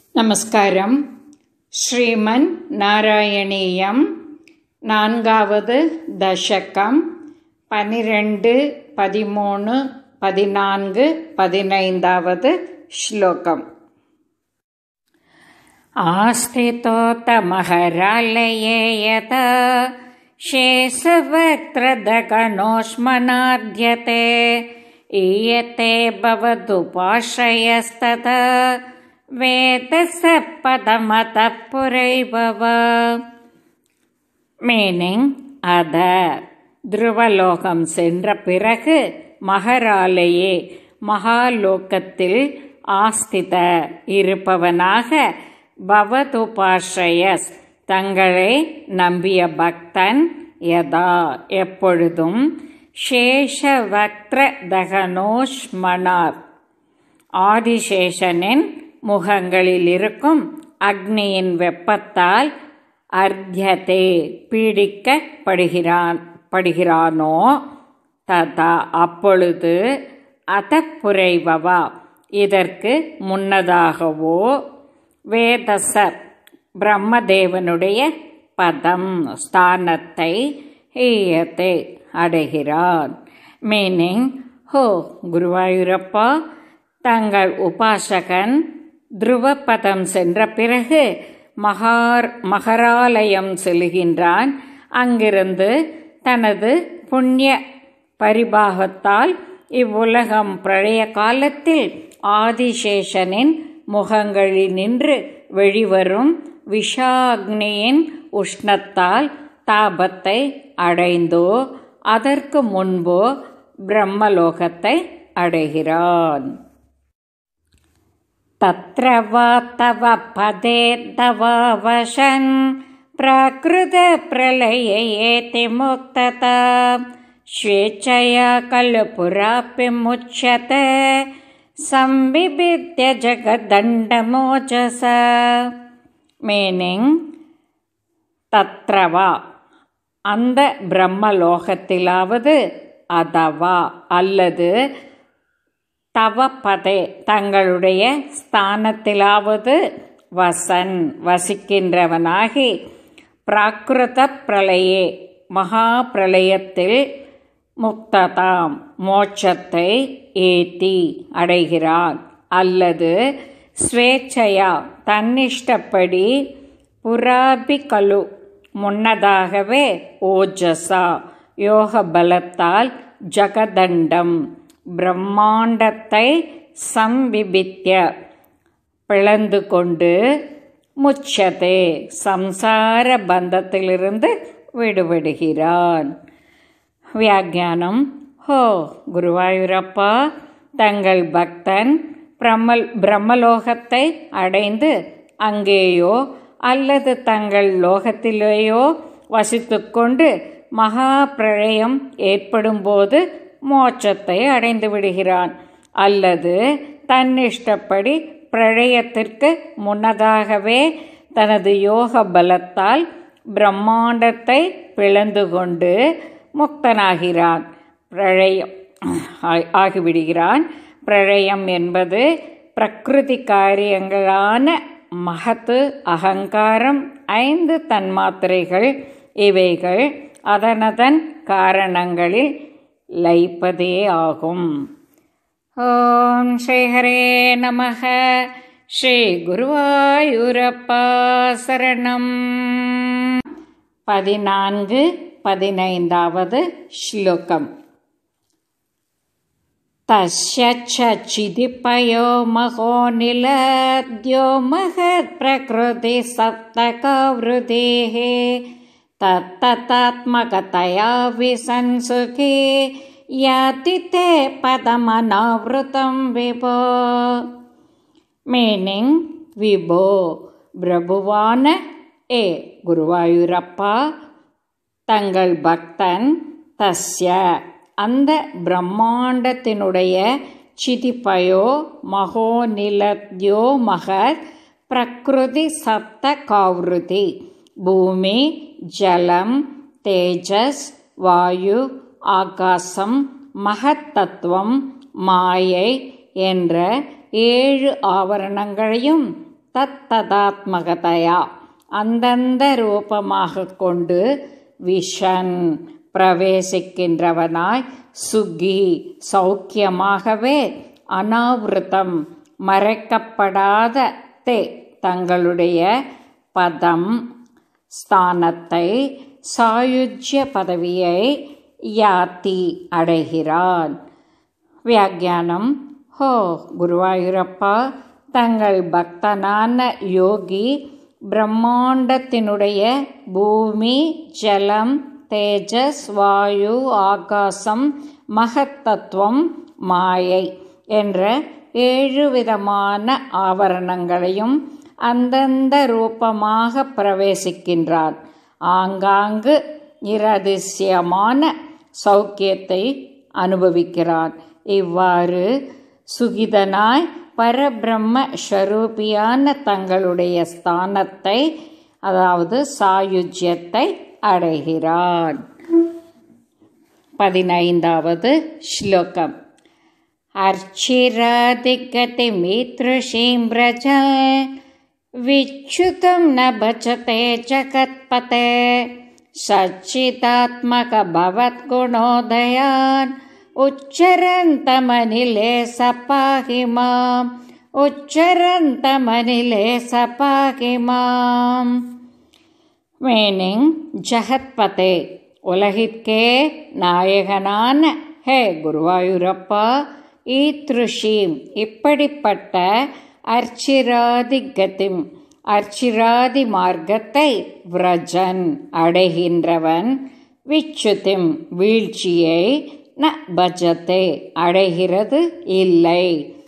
நமஸ்காரம் ஸ்ரீமன் நாராயணீயம் நான்காவது தசகம் பனிரெண்டு பதிமூணு பதினான்கு பதினைந்தாவது ஸ்லோகம் आस्थितोतमहरालये यथा शेषवक्त्रदगणोष्मनाद्यते ईयते भवदुपाश्रयस्तथा वेदस पदमतः पुरैभव மீனிங் அத துருவலோகம் சென்ற பிறகு மகராலேயே மகாலோகத்தில் ஆஸ்தித இருப்பவனாக பவதுபாஸ்ரயஸ் தங்களை நம்பிய பக்தன் யதா எப்பொழுதும் சேஷவக்ர தகனோஷ்மனார் ஆதிசேஷனின் முகங்களில் இருக்கும் அக்னியின் வெப்பத்தால் அர்த்தியதே பீடிக்கப்படுகிறான் படுகிறானோ ததா அப்பொழுது அதப்புரைவவா இதற்கு முன்னதாகவோ வேதசர் பிரம்மதேவனுடைய பதம் ஸ்தானத்தை ஈயத்தை அடைகிறான் மீனிங் ஹோ குருவாயூரப்பா தங்கள் உபாசகன் துருவபதம் சென்ற பிறகு மகார் மகராலயம் செல்கின்றான் அங்கிருந்து தனது புண்ணிய பரிபாகத்தால் இவ்வுலகம் பழைய காலத்தில் ஆதிசேஷனின் முகங்களில் நின்று வெளிவரும் விஷாக்னியின் உஷ்ணத்தால் தாபத்தை அடைந்தோ அதற்கு முன்போ பிரம்மலோகத்தை அடைகிறான் तत्र वा तव पदे तवावशन् प्राकृतप्रलययेति मुक्तता स्वेच्छया खलु पुरापि मुच्यते संविभिद्य जगदण्डमोजस மீனிங் தத்ரவா அந்த பிரம்மலோகத்திலாவது அதவா அல்லது தவப்பதே தங்களுடைய ஸ்தானத்திலாவது வசன் வசிக்கின்றவனாகி பிராகிருத பிரளயே மகா பிரளயத்தில் முக்ததாம் மோட்சத்தை ஏத்தி அடைகிறான் அல்லது ஸ்வேச்சையா தன்னிஷ்டப்படி புராபிகலு முன்னதாகவே ஓஜசா யோக பலத்தால் ஜகதண்டம் பிரம்மாண்டத்தை சம்விபித்திய பிளந்து கொண்டு முச்சதே சம்சார பந்தத்திலிருந்து விடுபடுகிறான் வியாக்கியானம் ஹோ குருவாயூரப்பா தங்கள் பக்தன் பிரம்மல் பிரம்மலோகத்தை அடைந்து அங்கேயோ அல்லது தங்கள் லோகத்திலேயோ வசித்துக்கொண்டு மகா பிரளயம் ஏற்படும்போது மோட்சத்தை அடைந்து விடுகிறான் அல்லது தன்னிஷ்டப்படி பிரளயத்திற்கு முன்னதாகவே தனது யோக பலத்தால் பிரம்மாண்டத்தை பிளந்து கொண்டு முக்தனாகிறான் பிரளயம் ஆகிவிடுகிறான் பிரளயம் என்பது பிரகிருதி காரியங்களான மகத்து அகங்காரம் ஐந்து தன்மாத்திரைகள் இவைகள் அதனதன் காரணங்களில் லயிப்பதே ஆகும் ஓம் ஸ்ரீஹரே நமக ஸ்ரீ குருவாயூரப்பா சரணம் பதினான்கு பதினைந்தாவது ஸ்லோகம் तस्य च चिदिपयो महो निलद्यो महत्प्रकृतिसप्तकवृतेः तत्ततात्मकतया विसंसुखे याति ते पदमनावृतं विभो மீனிங் விபோ பிரபுவான ஏ குருவாயூரப்பா தங்கள் பக்தன் தஸ்ய அந்த பிரம்மாண்டத்தினுடைய சிதிப்பயோ மகோநிலத்யோ மகத் பிரகிருதி சப்த காவிருதி பூமி ஜலம் தேஜஸ் வாயு ஆகாசம் மகத்தத்துவம் மாயை என்ற ஏழு ஆவரணங்களையும் தத்ததாத்மகதையா அந்தந்த ரூபமாக கொண்டு விஷன் பிரவேசிக்கின்றவனாய் சுகி சௌக்கியமாகவே அனாவிருத்தம் மறைக்கப்படாத தே தங்களுடைய பதம் ஸ்தானத்தை சாயுஜ்ய பதவியை யாத்தி அடைகிறான் வியாக்கியானம் ஹோ குருவாயூரப்பா தங்கள் பக்தனான யோகி பிரம்மாண்டத்தினுடைய பூமி ஜலம் தேஜஸ் வாயு ஆகாசம் மகத்தத்துவம் மாயை என்ற ஏழு விதமான ஆவரணங்களையும் அந்தந்த ரூபமாக பிரவேசிக்கின்றான் ஆங்காங்கு நிரதிசயமான சௌக்கியத்தை அனுபவிக்கிறான் இவ்வாறு சுகிதனாய் பரபிரம்ம ஸ்வரூபியான தங்களுடைய ஸ்தானத்தை அதாவது சாயுஜ்யத்தை அடைகிறான் பதினைந்தாவது ஸ்லோகம் अर्चिरादिगतिमीतृषीं व्रज विच्युतं न भजते जगत्पते सच्चिदात्मकभवद्गुणोदयान् उच्चरन्तमनिले स पाहि माम् उच्चरन्तमनिले स पाहि माम् மீனிங் ஜகத்பதே உலகிற்கே நாயகனான ஹே குருவாயூரப்பா ஈத்ருஷீம் இப்படிப்பட்ட அர்ச்சிராதி கதிம் அர்ச்சிராதி மார்க்கத்தை விரஜன் அடைகின்றவன் விச்சுதிம் வீழ்ச்சியை ந பஜத்தே அடைகிறது இல்லை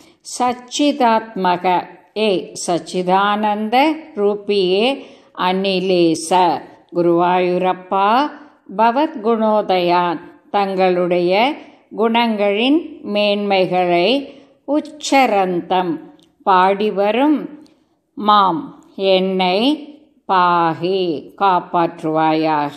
சச்சிதாத்மக ஏ சச்சிதானந்த ரூபியே அனிலேச குருவாயூரப்பா பவத்குணோதயான் தங்களுடைய குணங்களின் மேன்மைகளை உச்சரந்தம் பாடிவரும் மாம் என்னை பாகி காப்பாற்றுவாயாக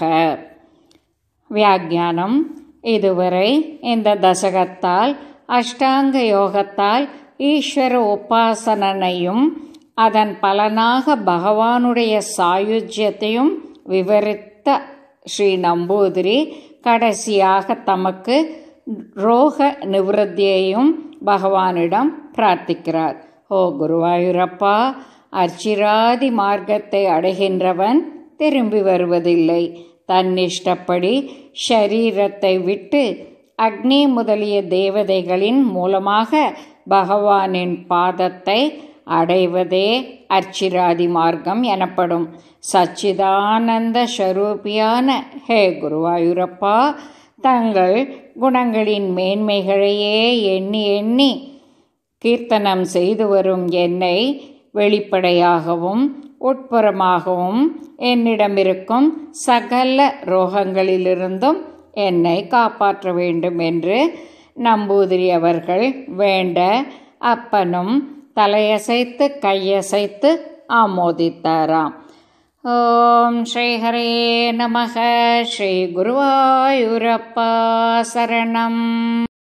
வியாக்கியானம் இதுவரை இந்த தசகத்தால் அஷ்டாங்க யோகத்தால் ஈஸ்வர உபாசனனையும் அதன் பலனாக பகவானுடைய சாயுஜ்யத்தையும் விவரித்த ஸ்ரீ நம்பூதிரி கடைசியாக தமக்கு ரோக நிவൃத்தியையும் பகவானிடம் பிரார்த்திக்கிறார் ஓ குருவாயூரப்பா அர்ச்சிராதி மார்க்கத்தை அடைகின்றவன் திரும்பி வருவதில்லை தன்னிஷ்டப்படி ஷரீரத்தை விட்டு அக்னி முதலிய தேவதைகளின் மூலமாக பகவானின் பாதத்தை அடைவதே அர்ச்சிராதி மார்க்கம் எனப்படும் சச்சிதானந்த ஸ்வரூபியான ஹே குருவாயூரப்பா தங்கள் குணங்களின் மேன்மைகளையே எண்ணி எண்ணி கீர்த்தனம் செய்து வரும் என்னை வெளிப்படையாகவும் உட்புறமாகவும் என்னிடமிருக்கும் சகல ரோகங்களிலிருந்தும் என்னை காப்பாற்ற வேண்டும் என்று நம்பூதிரி அவர்கள் வேண்ட அப்பனும் தலையசைத்து கையசைத்து ஆமோதித்தாராம் ஓம் ஸ்ரீ ஹரே நமக ஸ்ரீ குருவாயூரப்பா சரணம்